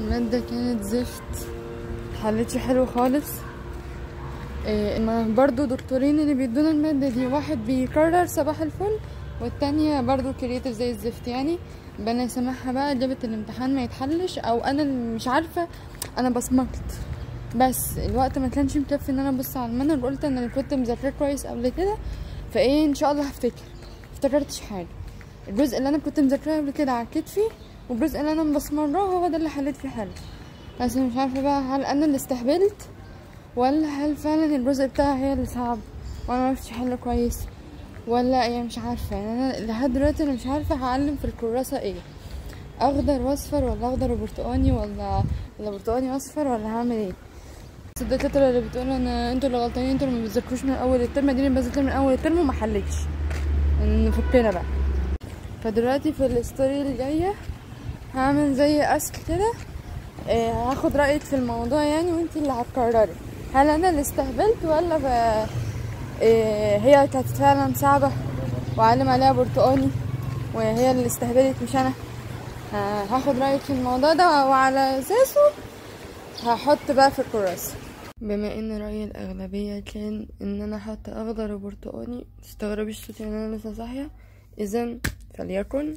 المادة كانت زفت حلتش حلو خالص إيه ما برضو دكتورين اللي بيدونا المادة دي واحد بيكرر صباح الفل والتانية برضو كرياتيف زي الزفت يعني ربنا يسامحها بقى جابت الامتحان ما يتحلش او انا اللي مش عارفة انا بصمت بس الوقت ما كانش مكفي ان انا ابص على المنهج قلت انا اللي كنت مذاكراه كويس قبل كده فايه ان شاء الله هفتكر افتكرتش حاجة الجزء اللي انا كنت مذاكراه قبل كده على كتفي والجزء اللي انا مبصمراه هو ده اللي حليت فيه حلو بس مش عارفة بقى هل انا اللي استهبلت ولا هل فعلا الجزء بتاعي هي اللي صعب وانا معرفتش احله كويس ولا ايه مش عارفة يعني انا لحد دلوقتي انا مش عارفة هعلم في الكراسة ايه اخضر واصفر ولا اخضر وبرتقاني ولا ولا برتقاني واصفر ولا هعمل ايه بس الدكاترة اللي بتقول انا انتوا اللي غلطانين انتوا اللي ما بتذاكروش من اول الترم دي اللي بذاكر من اول الترم وما حلتش نفكنا بقى فدلوقتي في الستوري الجاية هعمل زي اسك كده إيه هاخد رأيك في الموضوع يعني وانتي اللي هتقرري هل انا اللي استهبلت ولا ب... إيه هي كانت فعلا صعبة وعلم عليها برتقاني وهي اللي استهبلت مش انا ه- هاخد رأيك في الموضوع ده وعلى اساسه هحط بقى في الكراسة بما ان رأي الأغلبية كان ان انا احط اخضر وبرتقاني متستغربيش صوتي ان انا لسه صاحية اذا فليكن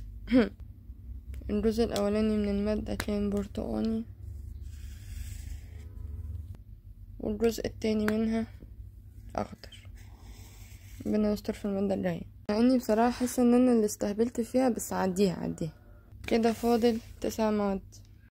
الجزء الاولاني من المادة كان برتقاني والجزء التاني منها اخضر ربنا يستر في المادة الجاية مع اني بصراحة حاسة ان انا اللي استهبلت فيها بس عديها عديها كده فاضل تسع مواد